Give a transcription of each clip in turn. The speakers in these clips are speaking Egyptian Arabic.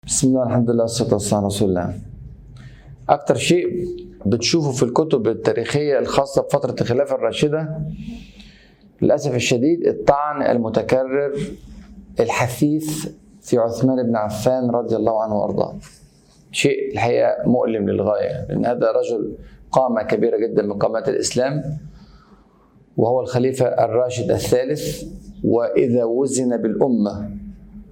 بسم الله الحمد لله والصلاة والسلام على رسول الله أكتر شيء بتشوفه في الكتب التاريخية الخاصة بفترة الخلافة الراشدة للأسف الشديد الطعن المتكرر الحثيث في عثمان بن عفان رضي الله عنه وأرضاه شيء الحقيقة مؤلم للغاية لأن هذا رجل قامة كبيرة جدا من قامات الإسلام وهو الخليفة الراشد الثالث وإذا وزن بالأمة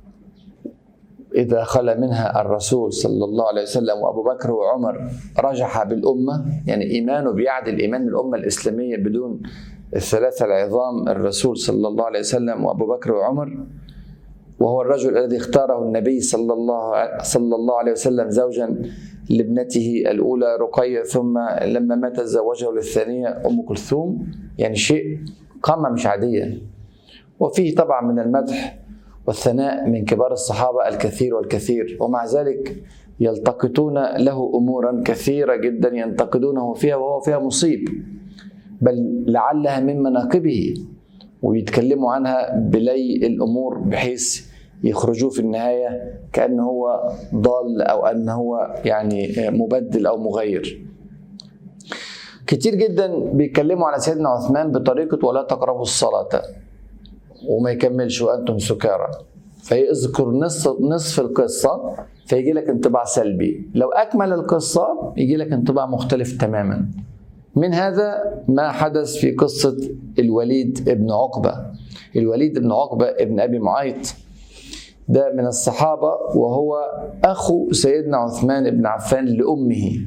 إذا خلى منها الرسول صلى الله عليه وسلم وأبو بكر وعمر رجح بالأمة يعني إيمانه بيعدل إيمان الأمة الإسلامية بدون الثلاثة العظام الرسول صلى الله عليه وسلم وأبو بكر وعمر وهو الرجل الذي اختاره النبي صلى الله صلى الله عليه وسلم زوجا لابنته الأولى رقية ثم لما مات زوجه للثانية أم كلثوم يعني شيء قامة مش عادية وفيه طبعا من المدح والثناء من كبار الصحابة الكثير والكثير ومع ذلك يلتقطون له أمورا كثيرة جدا ينتقدونه فيها وهو فيها مصيب بل لعلها من مناقبه ويتكلموا عنها بلي الأمور بحيث يخرجوه في النهاية كأنه هو ضال أو أنه هو يعني مبدل أو مغير كتير جدا بيتكلموا على سيدنا عثمان بطريقة ولا تقربوا الصلاة وما يكملش وانتم سكارى فيذكر نصف نصف القصه فيجي لك انطباع سلبي لو اكمل القصه يجي لك انطباع مختلف تماما من هذا ما حدث في قصه الوليد ابن عقبه الوليد ابن عقبه ابن ابي معيط ده من الصحابه وهو اخو سيدنا عثمان بن عفان لامه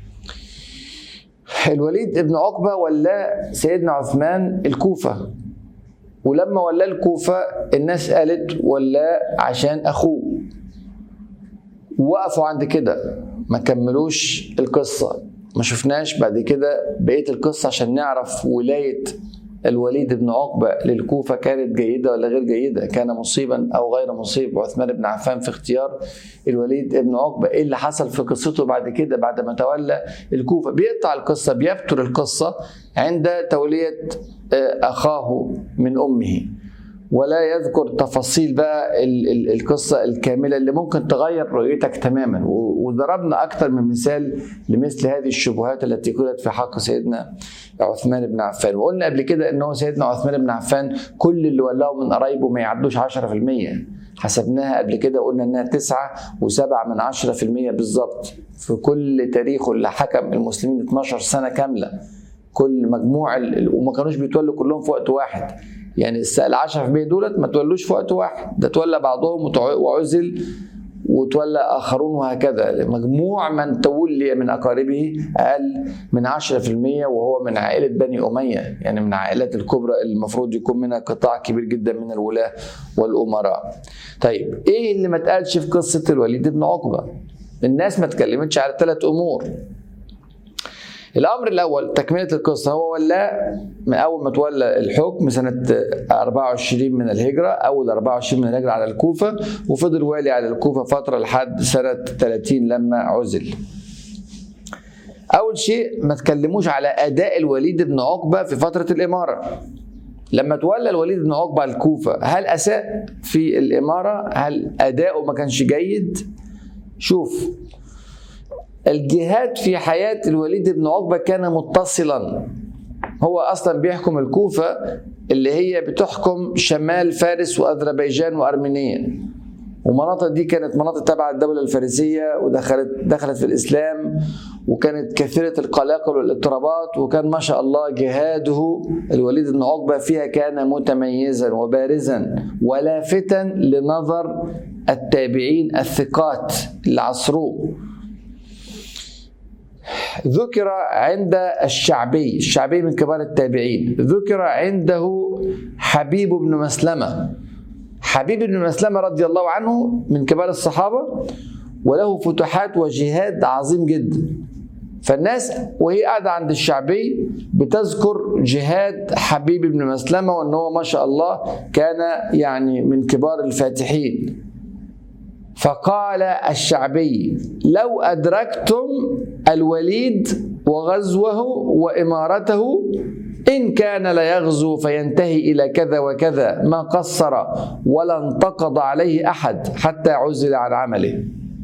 الوليد ابن عقبه ولا سيدنا عثمان الكوفه ولما ولاه الكوفة الناس قالت ولاه عشان أخوه وقفوا عند كده ما كملوش القصة ما شفناش بعد كده بقية القصة عشان نعرف ولاية الوليد بن عقبة للكوفة كانت جيدة ولا غير جيدة كان مصيبا أو غير مصيب عثمان بن عفان في اختيار الوليد بن عقبة إيه اللي حصل في قصته بعد كده بعد ما تولى الكوفة بيقطع القصة بيبتر القصة عند تولية أخاه من أمه ولا يذكر تفاصيل بقى القصة الكاملة اللي ممكن تغير رؤيتك تماما وضربنا أكثر من مثال لمثل هذه الشبهات التي قيلت في حق سيدنا عثمان بن عفان وقلنا قبل كده أنه سيدنا عثمان بن عفان كل اللي ولاه من قرايبه ما يعدوش 10% حسبناها قبل كده قلنا انها تسعة وسبعة من عشرة في المية بالظبط في كل تاريخه اللي حكم المسلمين 12 سنة كاملة كل مجموع ال... وما كانوش بيتولوا كلهم في وقت واحد يعني ال 10% دولت ما تولوش في وقت واحد ده تولى بعضهم وعزل وتولى اخرون وهكذا مجموع من تولي من اقاربه اقل من 10% وهو من عائله بني اميه يعني من العائلات الكبرى المفروض يكون منها قطاع كبير جدا من الولاه والامراء. طيب ايه اللي ما اتقالش في قصه الوليد بن عقبه؟ الناس ما اتكلمتش على ثلاث امور الامر الاول تكمله القصه هو ولا من اول ما تولى الحكم سنه 24 من الهجره اول 24 من الهجره على الكوفه وفضل والي على الكوفه فتره لحد سنه 30 لما عزل اول شيء ما تكلموش على اداء الوليد بن عقبه في فتره الاماره لما تولى الوليد بن عقبه الكوفه هل اساء في الاماره هل اداؤه ما كانش جيد شوف الجهاد في حياة الوليد بن عقبة كان متصلا هو أصلا بيحكم الكوفة اللي هي بتحكم شمال فارس وأذربيجان وأرمينيا والمناطق دي كانت مناطق تبع الدولة الفارسية ودخلت دخلت في الإسلام وكانت كثيرة القلاقل والاضطرابات وكان ما شاء الله جهاده الوليد بن عقبة فيها كان متميزا وبارزا ولافتا لنظر التابعين الثقات اللي عصروه ذكر عند الشعبي الشعبي من كبار التابعين ذكر عنده حبيب بن مسلمة حبيب بن مسلمة رضي الله عنه من كبار الصحابة وله فتوحات وجهاد عظيم جدا فالناس وهي قاعدة عند الشعبي بتذكر جهاد حبيب بن مسلمة وأنه هو ما شاء الله كان يعني من كبار الفاتحين فقال الشعبي لو أدركتم الوليد وغزوه وإمارته إن كان ليغزو فينتهي إلى كذا وكذا ما قصر ولا انتقض عليه أحد حتى عزل عن عمله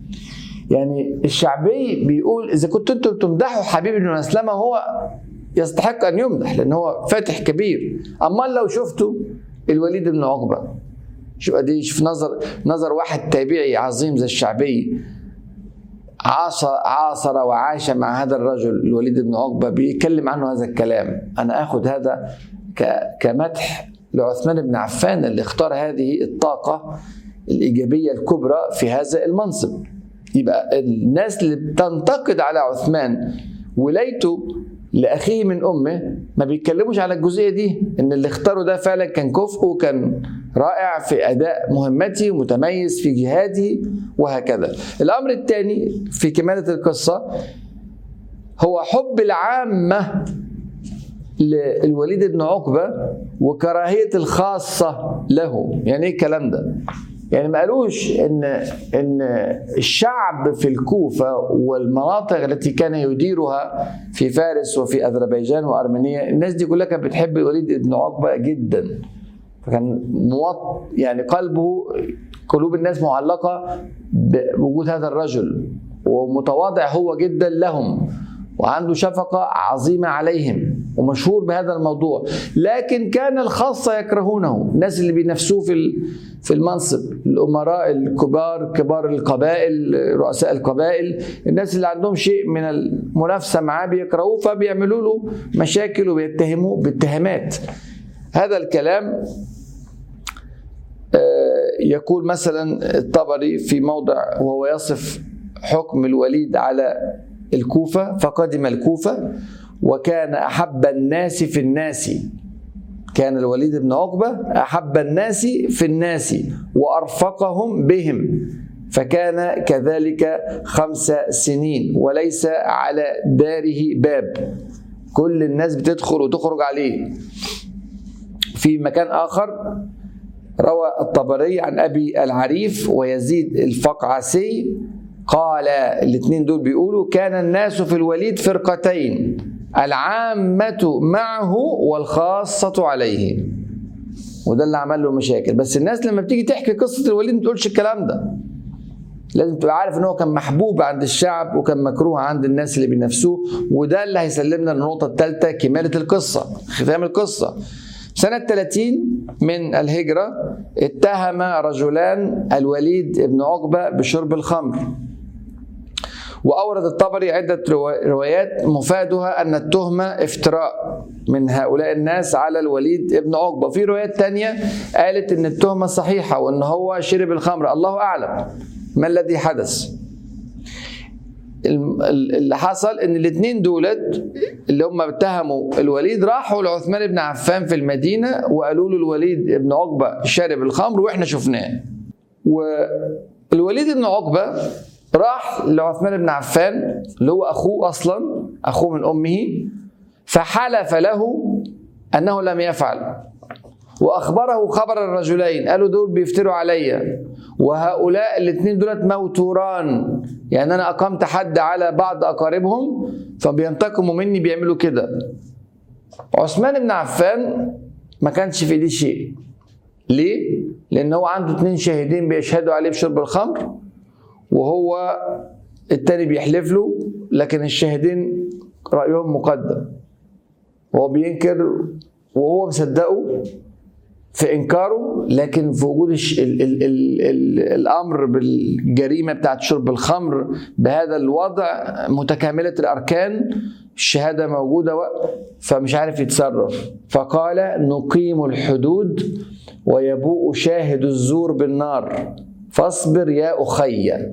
يعني الشعبي بيقول اذا كنتوا انتم تمدحوا حبيب بن مسلمه هو يستحق ان يمدح لان هو فاتح كبير اما لو شفتوا الوليد بن عقبه شوف قد ايه شوف نظر نظر واحد تابعي عظيم زي الشعبي عاصر عاصر وعاش مع هذا الرجل الوليد بن عقبه بيتكلم عنه هذا الكلام انا اخذ هذا كمدح لعثمان بن عفان اللي اختار هذه الطاقه الايجابيه الكبرى في هذا المنصب يبقى الناس اللي بتنتقد على عثمان ولايته لاخيه من امه ما بيتكلموش على الجزئيه دي ان اللي اختاره ده فعلا كان كفء وكان رائع في اداء مهمته ومتميز في جهاده وهكذا. الامر الثاني في كماله القصه هو حب العامه للوليد بن عقبه وكراهيه الخاصه له، يعني ايه الكلام ده؟ يعني ما قالوش ان ان الشعب في الكوفه والمناطق التي كان يديرها في فارس وفي اذربيجان وارمينيا الناس دي كلها كانت بتحب الوليد بن عقبه جدا فكان موط يعني قلبه قلوب الناس معلقه بوجود هذا الرجل ومتواضع هو جدا لهم وعنده شفقة عظيمة عليهم ومشهور بهذا الموضوع لكن كان الخاصة يكرهونه الناس اللي بينافسوه في في المنصب الأمراء الكبار كبار القبائل رؤساء القبائل الناس اللي عندهم شيء من المنافسة معاه بيكرهوه فبيعملوا له مشاكل وبيتهموه باتهامات هذا الكلام يقول مثلا الطبري في موضع وهو يصف حكم الوليد على الكوفة فقدم الكوفة وكان أحب الناس في الناس كان الوليد بن عقبة أحب الناس في الناس وأرفقهم بهم فكان كذلك خمس سنين وليس على داره باب كل الناس بتدخل وتخرج عليه في مكان آخر روى الطبري عن أبي العريف ويزيد الفقعسي قال الاثنين دول بيقولوا كان الناس في الوليد فرقتين العامة معه والخاصة عليه وده اللي عمل له مشاكل بس الناس لما بتيجي تحكي قصة الوليد ما تقولش الكلام ده لازم تبقى عارف ان هو كان محبوب عند الشعب وكان مكروه عند الناس اللي بينافسوه وده اللي هيسلمنا النقطة الثالثة كمالة القصة ختام القصة سنة 30 من الهجرة اتهم رجلان الوليد بن عقبة بشرب الخمر وأورد الطبري عدة روايات مفادها أن التهمة افتراء من هؤلاء الناس على الوليد بن عقبة في روايات تانية قالت أن التهمة صحيحة وأن هو شرب الخمر الله أعلم ما الذي حدث اللي حصل ان الاثنين دولت اللي هم اتهموا الوليد راحوا لعثمان بن عفان في المدينه وقالوا له الوليد بن عقبه شارب الخمر واحنا شفناه والوليد بن عقبه راح لعثمان بن عفان اللي هو اخوه اصلا اخوه من امه فحلف له انه لم يفعل واخبره خبر الرجلين قالوا دول بيفتروا عليا وهؤلاء الاثنين دولت موتوران يعني انا اقمت حد على بعض اقاربهم فبينتقموا مني بيعملوا كده عثمان بن عفان ما كانش في ايديه شيء ليه لان هو عنده اثنين شاهدين بيشهدوا عليه بشرب الخمر وهو التاني بيحلف له لكن الشاهدين رايهم مقدم وهو بينكر وهو مصدقه في انكاره لكن في وجود ال ال ال ال الامر بالجريمه بتاعت شرب الخمر بهذا الوضع متكامله الاركان الشهاده موجوده فمش عارف يتصرف فقال نقيم الحدود ويبوء شاهد الزور بالنار فاصبر يا اخي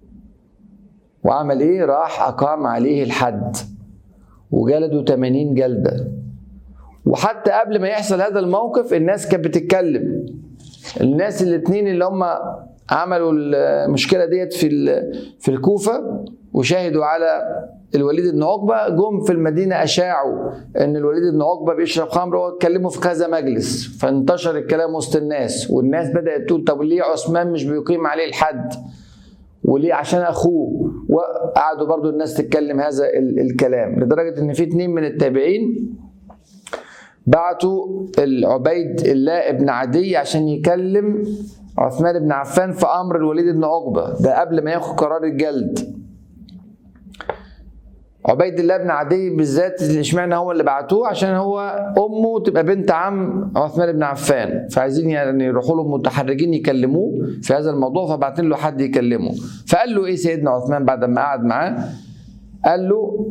وعمل ايه راح اقام عليه الحد وجلده 80 جلده وحتى قبل ما يحصل هذا الموقف الناس كانت بتتكلم الناس الاثنين اللي هم عملوا المشكله ديت في في الكوفه وشاهدوا على الوليد بن عقبه جم في المدينه اشاعوا ان الوليد بن عقبه بيشرب خمر واتكلموا في كذا مجلس فانتشر الكلام وسط الناس والناس بدات تقول طب ليه عثمان مش بيقيم عليه الحد وليه عشان اخوه وقعدوا برضو الناس تتكلم هذا الكلام لدرجه ان في اتنين من التابعين بعتوا العبيد الله ابن عدي عشان يكلم عثمان بن عفان في امر الوليد بن عقبه ده قبل ما ياخد قرار الجلد عبيد الله بن عدي بالذات اشمعنى هو اللي بعتوه عشان هو امه تبقى بنت عم عثمان بن عفان فعايزين يعني يروحوا له متحرجين يكلموه في هذا الموضوع فبعتين له حد يكلمه فقال له ايه سيدنا عثمان بعد ما قعد معاه قال له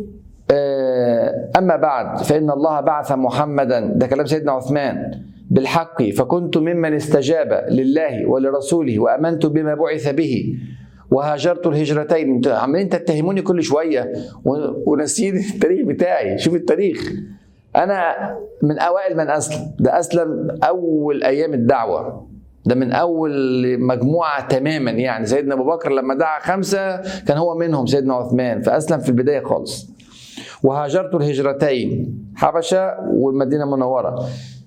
آه، اما بعد فان الله بعث محمدا ده كلام سيدنا عثمان بالحق فكنت ممن استجاب لله ولرسوله وامنت بما بعث به وهاجرت الهجرتين انتوا عمالين تتهموني كل شويه و- وناسيين التاريخ بتاعي شوف التاريخ انا من اوائل من اسلم ده اسلم اول ايام الدعوه ده من اول مجموعه تماما يعني سيدنا ابو بكر لما دعا خمسه كان هو منهم سيدنا عثمان فاسلم في البدايه خالص وهاجرت الهجرتين حبشه والمدينه المنوره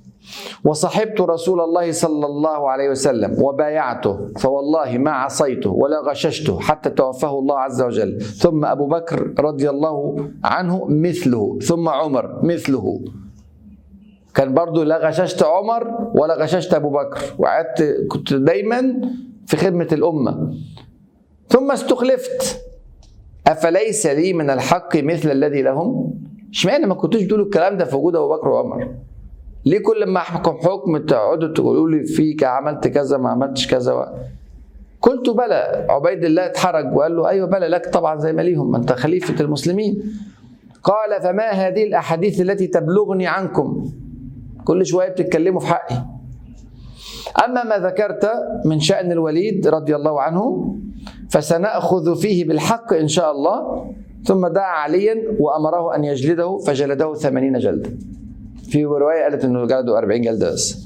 وصحبت رسول الله صلى الله عليه وسلم وبايعته فوالله ما عصيته ولا غششته حتى توفاه الله عز وجل ثم ابو بكر رضي الله عنه مثله ثم عمر مثله كان برضو لا غششت عمر ولا غششت ابو بكر وقعدت كنت دايما في خدمه الامه ثم استخلفت افليس لي من الحق مثل الذي لهم اشمعنى ما كنتوش بتقولوا الكلام ده في وجود ابو بكر وعمر ليه كل ما احكم حكم تقعدوا تقولوا لي فيك عملت كذا ما عملتش كذا و... قلت بلى عبيد الله اتحرج وقال له ايوه بلى لك طبعا زي ما ليهم ما انت خليفه المسلمين قال فما هذه الاحاديث التي تبلغني عنكم كل شويه بتتكلموا في حقي اما ما ذكرت من شان الوليد رضي الله عنه فسناخذ فيه بالحق ان شاء الله ثم دعا عليا وامره ان يجلده فجلده ثمانين جلده في روايه قالت انه جلده 40 جلده بس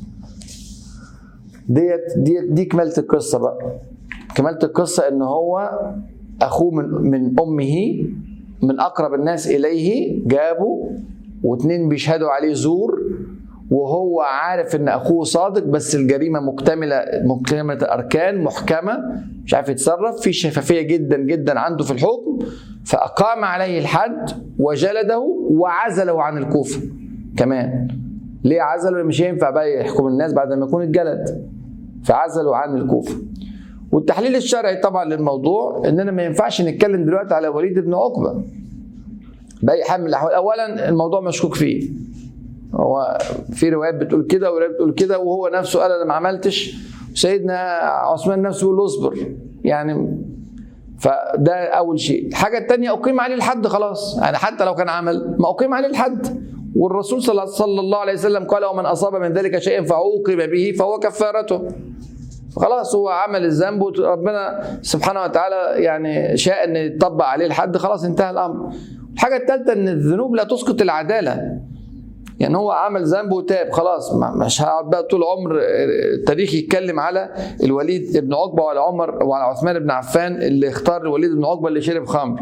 ديت ديت دي كمالة القصة بقى كمالة القصة ان هو اخوه من من امه من اقرب الناس اليه جابه واتنين بيشهدوا عليه زور وهو عارف ان اخوه صادق بس الجريمه مكتمله مكتمله الاركان محكمه مش عارف يتصرف في شفافيه جدا جدا عنده في الحكم فاقام عليه الحد وجلده وعزله عن الكوفه كمان ليه عزله مش هينفع بقى يحكم الناس بعد ما يكون اتجلد فعزلوا عن الكوفه والتحليل الشرعي طبعا للموضوع اننا ما ينفعش نتكلم دلوقتي على وليد بن عقبه باي حال من الاحوال اولا الموضوع مشكوك فيه هو في روايات بتقول كده وروايات بتقول كده وهو نفسه قال انا ما عملتش سيدنا عثمان نفسه يقول له اصبر يعني فده اول شيء الحاجه الثانيه اقيم عليه الحد خلاص يعني حتى لو كان عمل ما اقيم عليه الحد والرسول صلى صلى الله عليه وسلم قال ومن اصاب من ذلك شيئا فعوقب به فهو كفارته خلاص هو عمل الذنب وربنا سبحانه وتعالى يعني شاء ان يطبق عليه الحد خلاص انتهى الامر الحاجه الثالثه ان الذنوب لا تسقط العداله يعني هو عمل ذنب وتاب خلاص مش هقعد بقى طول عمر التاريخ يتكلم على الوليد بن عقبه وعلى عمر وعلى عثمان بن عفان اللي اختار الوليد بن عقبه اللي شرب خمر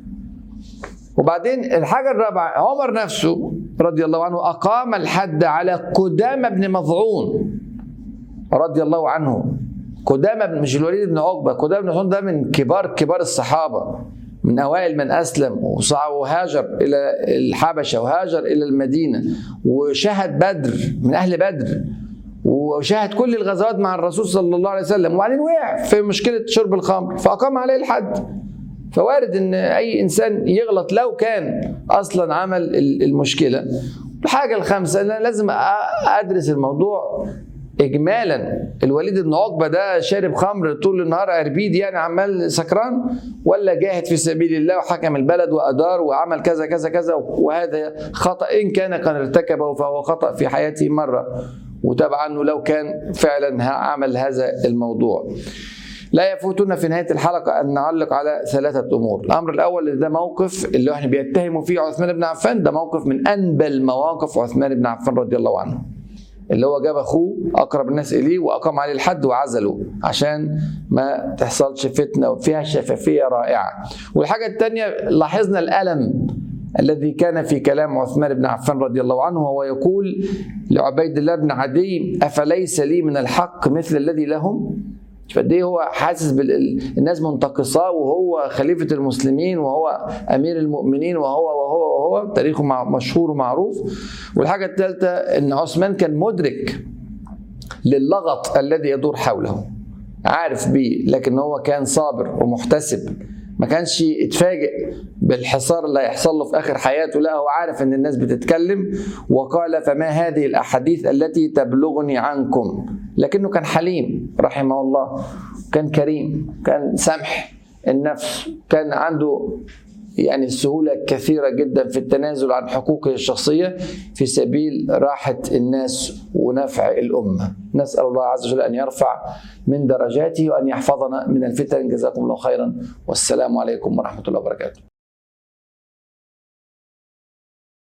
وبعدين الحاجة الرابعة عمر نفسه رضي الله عنه أقام الحد على قدامة بن مضعون رضي الله عنه قدامة مش الوليد بن عقبة قدامة بن مضعون ده من كبار كبار الصحابة من أوائل من أسلم وهاجر إلى الحبشة وهاجر إلى المدينة وشهد بدر من أهل بدر وشاهد كل الغزوات مع الرسول صلى الله عليه وسلم وبعدين وقع في مشكلة شرب الخمر فأقام عليه الحد فوارد ان اي انسان يغلط لو كان اصلا عمل المشكله الحاجه الخامسه انا لازم ادرس الموضوع اجمالا الوليد بن عقبه ده شارب خمر طول النهار عربيد يعني عمال سكران ولا جاهد في سبيل الله وحكم البلد وادار وعمل كذا كذا كذا وهذا خطا ان كان قد ارتكبه فهو خطا في حياته مره وتاب عنه لو كان فعلا عمل هذا الموضوع لا يفوتنا في نهايه الحلقه ان نعلق على ثلاثه امور، الامر الاول ده موقف اللي احنا بيتهموا فيه عثمان بن عفان ده موقف من انبل مواقف عثمان بن عفان رضي الله عنه. اللي هو جاب اخوه اقرب الناس اليه واقام عليه الحد وعزله عشان ما تحصلش فتنه وفيها شفافيه رائعه. والحاجه الثانيه لاحظنا الالم الذي كان في كلام عثمان بن عفان رضي الله عنه وهو يقول لعبيد الله بن عدي افليس لي من الحق مثل الذي لهم؟ قد ايه هو حاسس بالناس منتقصاه وهو خليفه المسلمين وهو امير المؤمنين وهو وهو وهو تاريخه مشهور ومعروف والحاجه الثالثه ان عثمان كان مدرك للغط الذي يدور حوله عارف بيه لكن هو كان صابر ومحتسب ما كانش اتفاجئ بالحصار اللي هيحصل له في اخر حياته لا هو عارف ان الناس بتتكلم وقال فما هذه الاحاديث التي تبلغني عنكم لكنه كان حليم رحمه الله كان كريم كان سمح النفس كان عنده يعني السهولة كثيرة جدا في التنازل عن حقوقه الشخصية في سبيل راحة الناس ونفع الأمة نسأل الله عز وجل أن يرفع من درجاته وأن يحفظنا من الفتن جزاكم الله خيرا والسلام عليكم ورحمة الله وبركاته